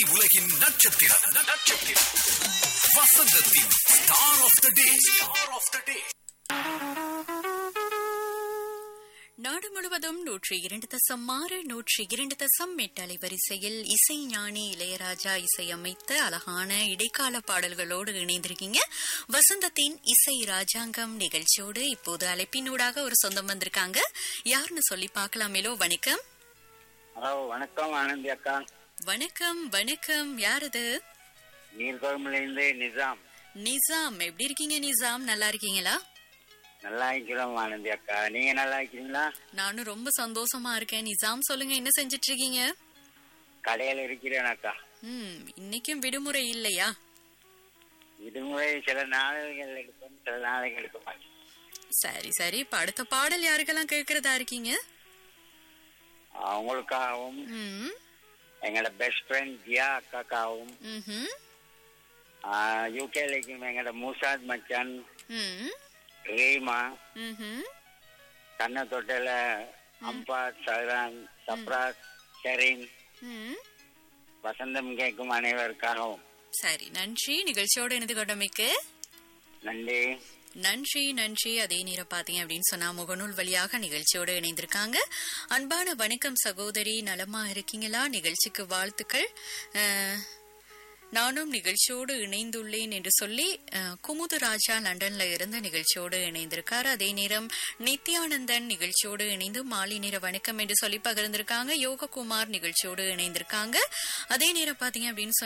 திரை உலகின் நட்சத்திரம் நட்சத்திரம் வசந்தத்தின் star of the day star of the day நாடு முழுவதும் நூற்றி இரண்டு தசம் ஆறு நூற்றி இரண்டு தசம் எட்டு அலைவரிசையில் இசை ஞானி இளையராஜா இசையமைத்த அழகான இடைக்கால பாடல்களோடு இணைந்திருக்கீங்க வசந்தத்தின் இசை ராஜாங்கம் நிகழ்ச்சியோடு இப்போது அழைப்பினூடாக ஒரு சொந்தம் வந்திருக்காங்க யாருன்னு சொல்லி பார்க்கலாமேலோ வணக்கம் ஹலோ வணக்கம் ஆனந்தி அக்கா வணக்கம் வணக்கம் யாரது நீர்கோவிலிருந்து நிசாம் நிசாம் எப்படி இருக்கீங்க நிசாம் நல்லா இருக்கீங்களா நல்லா இருக்கிறோம் ஆனந்தி அக்கா நீங்க நல்லா இருக்கிறீங்களா நானும் ரொம்ப சந்தோஷமா இருக்கேன் நிசாம் சொல்லுங்க என்ன செஞ்சிட்டு இருக்கீங்க கடையில இருக்கிறேன் அக்கா ம் இன்னைக்கும் விடுமுறை இல்லையா விடுமுறை சில நாளைகள் எடுக்கும் சில நாளைகள் எடுக்க மாட்டேன் சரி சரி இப்ப அடுத்த பாடல் யாருக்கெல்லாம் கேட்கறதா இருக்கீங்க அவங்களுக்காகவும் ம் எங்களோட பெஸ்ட் ஃப்ரெண்ட் ஜியா அக்காக்காகவும் ம்ஹும், யூகேல இருக்கும் எங்களோட மூசாத் மச்சான் ம் ரீமா ம்ஹும். கண்ண தொட்டில அம்பா சஹரான் சப்ராஸ் ஷெரீன் ம். வசந்தம் கேட்கும் அனைவருக்காகவும் சரி நன்றி நிகழ்ச்சியோடு இணைந்து கொண்டமைக்கு நன்றி நன்றி நன்றி அதே நேரம் பாத்தீங்க அப்படின்னு சொன்னா முகநூல் வழியாக நிகழ்ச்சியோடு இணைந்திருக்காங்க அன்பான வணக்கம் சகோதரி நலமா இருக்கீங்களா நிகழ்ச்சிக்கு வாழ்த்துக்கள் அஹ், நானும் நிகழ்ச்சியோடு இணைந்துள்ளேன் என்று சொல்லி அஹ், குமுது ராஜா லண்டன்ல இருந்து நிகழ்ச்சியோடு இணைந்திருக்கார் அதே நேரம் நித்யானந்தன் நிகழ்ச்சியோடு இணைந்து மாலை நேர வணக்கம் என்று சொல்லி பகிர்ந்திருக்காங்க யோககுமார் நிகழ்ச்சியோடு இணைந்திருக்காங்க அதே நேரம் பாத்தீங்க அப்படின்னு சொன்னா